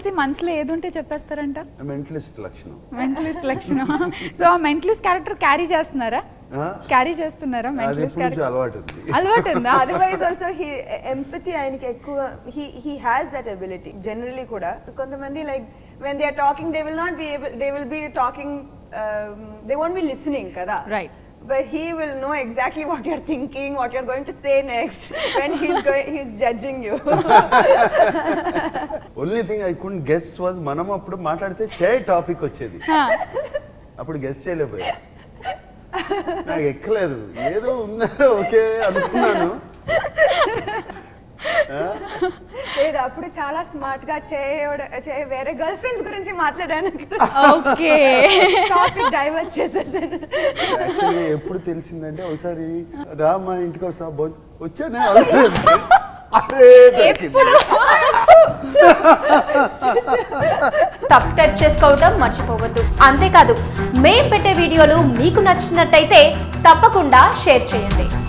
చూసి మనసులో ఏది ఉంటే చెప్పేస్తారంట మెంటలిస్ట్ లక్షణం మెంటలిస్ట్ లక్షణం సో ఆ మెంటలిస్ట్ క్యారెక్టర్ క్యారీ చేస్తున్నారా ఆ? క్యారీ చేస్తున్నారా అది మెంటలిస్ట్ ఎప్పటి నుంచో క్యారెక్టర్ అలవాటు ఉంది అలవాటు ఉందా అదర్వైజ్ ఆల్సో హీ ఎంపతి ఆయనకి ఎక్కువ he he has that ability generally కూడా కొంతమంది like when they are talking they will not be they will be talking they won't be listening కదా Right. But he will know exactly what you're thinking, what you're going to say next when he's going, he's judging you. Only thing I could guess was మనం అప్పుడు మాట్లాడితే చే topic వచ్చేది అప్పుడు guess చేయలేకపోయా నాకు ఎక్కలేదు ఏదో ఉందా ఓకే అనుకున్నాను లేదు అప్పుడు చాలా స్మార్ట్ గా చేయడ చే- వేరే గర్ల్ ఫ్రెండ్స్ గురించి మాట్లాడాను ఓకే టాపిక్ డైవర్ట్ చేసేసాను యాక్చువల్లీ ఎప్పుడు తెలిసిందంటే ఒకసారి రా మా ఇంటికి వస్తా బో వచ్చానే అనుకోలేదు. అరే దొరికింది. సబ్స్క్రైబ్ చేసుకోవడం మర్చిపోవద్దు అంతేకాదు మేం పెట్టే వీడియోలు మీకు నచ్చినట్టయితే తప్పకుండా షేర్ చేయండి